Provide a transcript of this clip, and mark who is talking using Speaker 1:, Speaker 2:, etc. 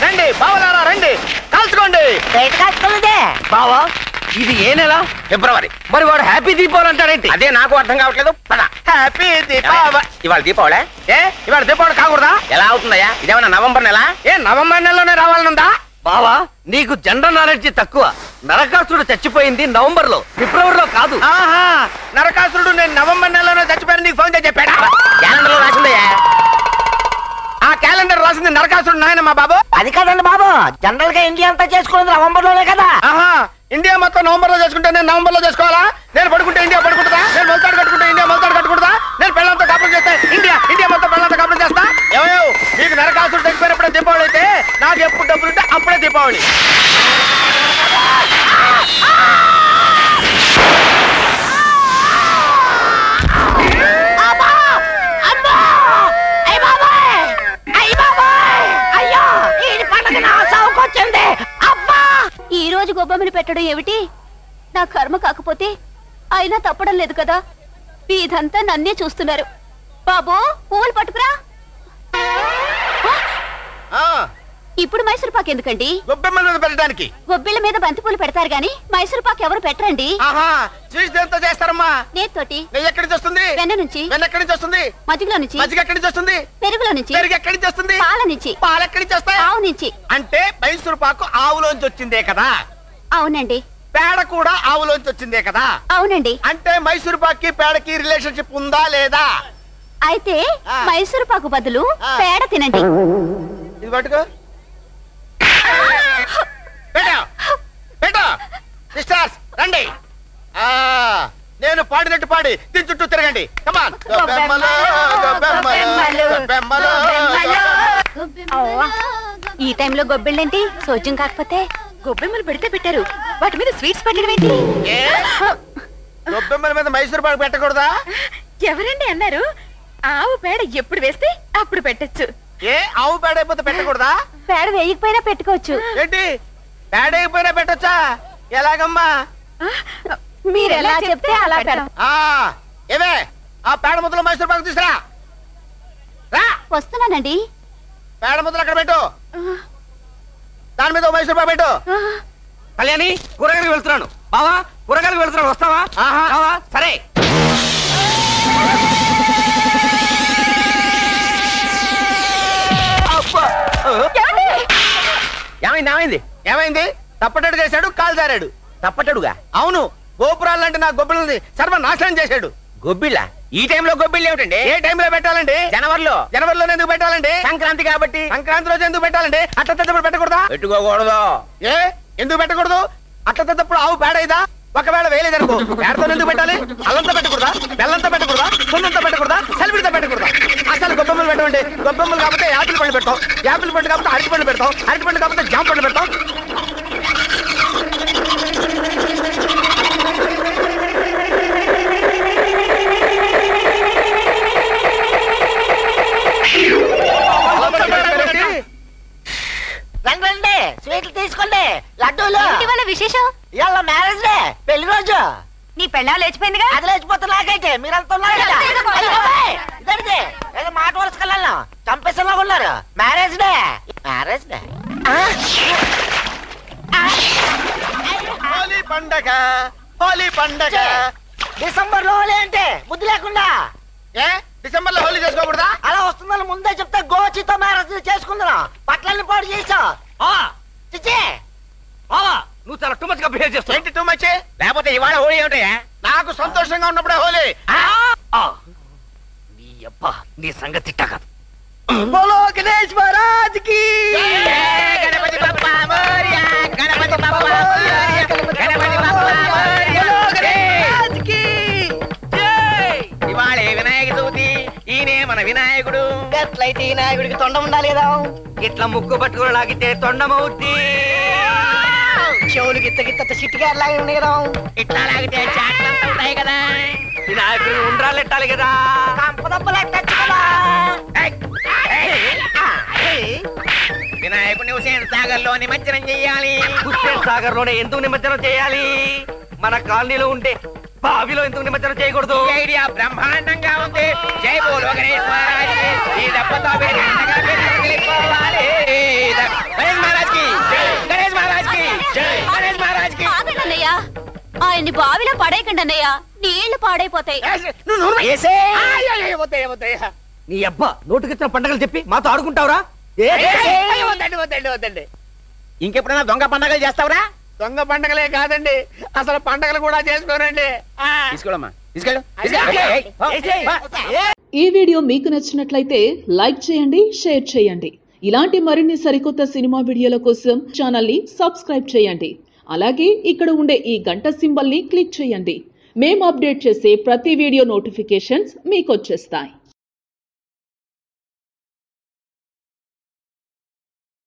Speaker 1: రండి బావలారా రండి కాల్చుకోండి
Speaker 2: బావా ఇది ఏ నెల
Speaker 1: ఫిబ్రవరి
Speaker 2: మరి వాడు హ్యాపీ దీపావళి అంటాడేంటి
Speaker 1: అదే నాకు అర్థం కావట్లేదు పద
Speaker 3: హ్యాపీ దీపావళి
Speaker 1: ఇవాళ దీపావళి
Speaker 3: ఏ ఇవాళ దీపావళి కాకూడదా
Speaker 1: ఎలా అవుతుందయ్యా ఇదేమన్నా నవంబర్ నెల
Speaker 3: ఏ నవంబర్ నెలలోనే రావాలనుందా
Speaker 2: బావా నీకు జనరల్ నాలెడ్జ్ తక్కువ నరకాసుడు చచ్చిపోయింది నవంబర్ లో ఫిబ్రవరిలో కాదు
Speaker 3: ఆహా నరకాసురుడు నేను నవంబర్ నెలలోనే చచ్చిపోయాను నీకు ఫోన్ చేసి చెప్పాడా
Speaker 1: క్యాలెండర్ లో రాసిందయ్యా
Speaker 3: ఆ క్యాలెండర్ రాసింది నరకాసురుడు నాయన మా బాబు
Speaker 4: అది కాదండి బాబు జనరల్ గా ఇండియా అంతా చేసుకున్నది నవంబర్ లోనే కదా
Speaker 3: ఆహా ఇండియా మొత్తం నవంబర్ లో చేసుకుంటే నేను నవంబర్ లో చేసుకోవాలా నేను పడుకుంటే ఇండియా పడుకుంటుందా నేను మొలతాడు కట్టుకుంటే ఇండియా మొలతాడు కట్టుకుంటుందా నేను పెళ్ళంతా కాపురం చేస్తే ఇండియా ఇండియా మొత్తం పెళ్ళంతా కాపురం చేస్తా ఏమయ్యో మీకు నరకాసుడు చచ్చిపోయినప్పుడే దీపావళి అయితే నాకు ఎప్పుడు డబ్బులు ఉంటే అప్పుడే దీపావళి
Speaker 4: అయ్యో ఈ పండుగ నా సావుకొచ్చింది అబ్బా
Speaker 5: ఈ రోజు గొబ్బెమ్మలు పెట్టడం ఏమిటి నా కర్మ కాకపోతే అయినా తప్పడం లేదు కదా వీధంతా నన్నే చూస్తున్నారు బాబు పువ్వులు పట్టుకురా
Speaker 3: ఆ,
Speaker 5: ఇప్పుడు మైసూరు పాకు ఎందుకండి
Speaker 3: గొబ్బెమ్మల మీద పెట్టడానికి
Speaker 5: గొబ్బిళ్ళ మీద బంతిపూలు పెడతారు గాని మైసూరు పాకు ఎవరు పెట్టరండి
Speaker 3: ఆహా స్వీట్స్ ఎంత చేస్తారమ్మా
Speaker 5: నేతోటి
Speaker 3: నెయ్యి ఎక్కడి నుంచి వస్తుంది
Speaker 5: వెన్న నుంచి
Speaker 3: వెన్న ఎక్కడి నుంచి వస్తుంది
Speaker 5: మజ్జిగలో నుంచి
Speaker 3: మజ్జిగ ఎక్కడి నుంచి వస్తుంది
Speaker 5: పెరుగులో నుంచి
Speaker 3: పెరుగు ఎక్కడి నుంచి వస్తుంది
Speaker 5: పాల నుంచి
Speaker 3: పాలు ఎక్కడి నుంచి వస్తాయి
Speaker 5: ఆవు నుంచి
Speaker 3: అంటే మైసూరు పాకు ఆవులోంచి వచ్చిందే కదా
Speaker 5: అవునండి
Speaker 3: పేడ కూడా ఆవులోంచి వచ్చిందే కదా
Speaker 5: అవునండి
Speaker 3: అంటే మైసూరు పాక్కి పేడకి రిలేషన్షిప్ ఉందా లేదా
Speaker 5: అయితే
Speaker 3: ఆ.
Speaker 5: మైసూరు పాకు బదులు
Speaker 3: ఆ.
Speaker 5: పేడ తినండి
Speaker 3: ఇది పట్టుకో పెట్టా పెట్టా సిస్టర్స్ రండి ఆ నేను పాడినట్టు పాడి దీని చుట్టూ తిరగండి కమాన్ గొబ్బెమ్మలు గొబ్బెమ్మలు గొబ్బెమ్మలు
Speaker 5: అవ్వా. ఈ టైంలో గొబ్బిళ్ళేంటి సోజ్యం కాకపోతే గొబ్బెమ్మలు పెడితే పెట్టారు వాటి మీద స్వీట్స్ పెట్టడం ఏంటి
Speaker 3: ఏ? గొబ్బెమ్మల మీద మైసూరు పాకు పెట్టకూడదా
Speaker 5: ఎవరండి అన్నారు ఆవు పేడ ఎప్పుడు వేస్తే అప్పుడు పెట్టచ్చు
Speaker 3: ఏ ఆవు పేడ అయిపోతే పెట్టకూడదా
Speaker 5: పేడ వేయకపోయినా పెట్టుకోవచ్చు
Speaker 3: ఏంటి పేడ అయిపోయినా పెట్టొచ్చా ఎలాగమ్మా
Speaker 5: మీరు ఎలా చెప్తే అలా పెడతాం
Speaker 3: ఆ ఏవే ఆ పేడ ముద్దలు మైసూరు పాకు తీసురా రా
Speaker 5: వస్తున్నానండి
Speaker 3: పేడ ముద్దలు అక్కడ పెట్టు దాని మీద ఓ మైసూరు పాకు పెట్టు
Speaker 2: కళ్యాణి కూరగాయలకు వెళ్తున్నాను బావా కూరగాయలకు వెళ్తున్నాను వస్తావా
Speaker 3: ఆహా.
Speaker 2: రావా? సరే అబ్బా.
Speaker 1: ఏమైంది ఏమైంది
Speaker 3: ఏమైంది తప్పటడు చేశాడు కాలు జారాడు
Speaker 1: తప్పటడుగా
Speaker 3: అవును గోపురాలు అంటే నా గొబ్బిలని సర్వ నాశనం చేశాడు
Speaker 1: గొబ్బిళ్ళ ఈ టైంలో గొబ్బిళ్ళు ఏమిటండి
Speaker 3: ఏ టైంలో పెట్టాలండి
Speaker 1: జనవరిలో
Speaker 3: జనవరిలో ఎందుకు పెట్టాలండి
Speaker 1: సంక్రాంతి కాబట్టి
Speaker 3: సంక్రాంతి రోజు ఎందుకు పెట్టాలండి అట్ట తద్దప్పుడు పెట్టకూడదా
Speaker 1: పెట్టుకోకూడదు
Speaker 3: ఏ ఎందుకు పెట్టకూడదు అట్ల తద్దప్పుడు ఆవు పేడైదా ఒకవేళ వేయలేదనుకో పేడతో ఎందుకు పెట్టాలి అల్లంతా పెట్టకూడదా బెల్లంతా పెట్టకూడదా సున్నంతా పెట్టకూడదా సలిపిడితో పెట్టకూడదా అసలు గొప్పమ్మలు పెట్టమండి గొప్పమ్మలు కాకపోతే యాపిల్ పండు పెడతాం యాపిల్ పండు కాకపోతే అరటి పండు పెడతాం అరటి పండు కాకపోతే జామ పండు పెడతాం
Speaker 4: రండి రండి స్వీట్లు తీసుకోండి లడ్డూలు
Speaker 5: ఏమిటి వాళ్ళ విశేషం
Speaker 4: ఇవాళ మ్యారేజ్ డే పెళ్లి రోజు
Speaker 5: నీ పెళ్ళా లేచిపోయిందిగా
Speaker 4: అది లేచిపోతే నాకైతే మీరంతా ఉన్నారు కదా
Speaker 5: ఏదో గొడవ.
Speaker 4: అయ్య బాబోయ్, ఇదేంటిది? ఏదో మాట వరుసకెళ్ళాను చంపేసేలా ఉన్నారు marriage day marriage day
Speaker 3: Holi పండగ హోలీ పండగ
Speaker 4: డిసెంబర్ లో హోలీ అంటే బుద్ధి లేకుండా
Speaker 3: ఏ డిసెంబర్ లో హోలీ చేసుకోకూడదా
Speaker 4: అలా వస్తుందని ముందే చెప్తే గోచితో మ్యారేజ్ చేసుకుందాం పట్లని పాడు చేసాం
Speaker 2: బావా
Speaker 4: చిచ్చి
Speaker 2: బావా నువ్వు చాలా టూ మచ్ గా బిహేవ్ చేస్తావు
Speaker 3: ఏంటి టూ మచ్
Speaker 1: లేకపోతే ఇవాళ హోళీ ఏమిటయ్యా
Speaker 3: నాకు సంతోషంగా ఉన్నప్పుడే హోలీ
Speaker 2: ఆ. నీ అబ్బా నీ సంగతి తిట్టా కాదు
Speaker 3: బోలో గణేష్ మహారాజ్ కి
Speaker 1: గణపతి బప్పా మోరియా గణపతి బప్పా మోరియా గణపతి బప్పా మోరియా ఇవాళే వినాయక చవితి ఈయనే మన వినాయకుడు
Speaker 4: ఎట్లయితే ఈ నాయకుడికి తొండ ఉండాలి కదా
Speaker 2: ఇట్లా ముక్కు పట్టుకుని లాగితే తొండమవుద్ది
Speaker 4: చెవులు గిత్త గిత్త సిట్టిగా అలాగే ఉన్నాయి కదా
Speaker 1: ఇట్లా లాగితే చాట్లంతా ఉంటాయి కదా
Speaker 2: వినాయకుడు ఉండ్రాలు ఎట్టాలి కదా
Speaker 4: కంపదప్పలు ఎట్టచ్చు కదా
Speaker 1: వినాయకుడిని హుసేన్ సాగర్ లో నిమజ్జనం చెయ్యాలి
Speaker 2: హుస్సేన్ సాగర్ లోనే ఎందుకు నిమజ్జనం చేయాలి మన కాలనీలో ఉంటే బావిలో ఎందుకు నిమజ్జనం చేయకూడదు
Speaker 1: ఈ ఐడియా బ్రహ్మాండంగా ఉంది జై బోలో గణేష్ మహారాజ్ ఈ దెబ్బతో మీరు అండగా మీరు తగిలిపోవాలి.
Speaker 5: ఆయన్ని బావిలో పడేయకండి అన్నయ్య నీళ్లు పాడైపోతాయి
Speaker 3: నువ్వు నోరు మూయి.
Speaker 1: ఏసే.
Speaker 3: ఆయ్, ఆయ్, ఆయ్, వద్దయ్య, వద్దయ్య.
Speaker 2: నీ అబ్బా నోటుకొచ్చిన పండగలు చెప్పి మాతో ఆడుకుంటావురా ఏ,
Speaker 3: ఏయ్,
Speaker 2: ఏ, ఏ,
Speaker 3: ఏయ్, వద్దండి వద్దండి వద్దండి
Speaker 1: ఇంకెప్పుడైనా దొంగ పండగలు చేస్తావురా
Speaker 3: దొంగ పండగలే కాదండి అసలు పండగలు కూడా చేసుకోనండి ఆ.
Speaker 1: తీసుకోడమ్మా తీసుకెళ్ళు
Speaker 3: ఏయ్,
Speaker 2: ఏసేయ్.
Speaker 6: ఈ వీడియో మీకు నచ్చినట్లయితే లైక్ చేయండి షేర్ చేయండి ఇలాంటి మరిన్ని సరికొత్త సినిమా వీడియోల కోసం ఛానల్ని సబ్స్క్రైబ్ చేయండి అలాగే ఇక్కడ ఉండే ఈ గంట సింబల్ని క్లిక్ చేయండి మేము అప్డేట్ చేసే ప్రతి వీడియో నోటిఫికేషన్స్ మీకు వచ్చేస్తాయి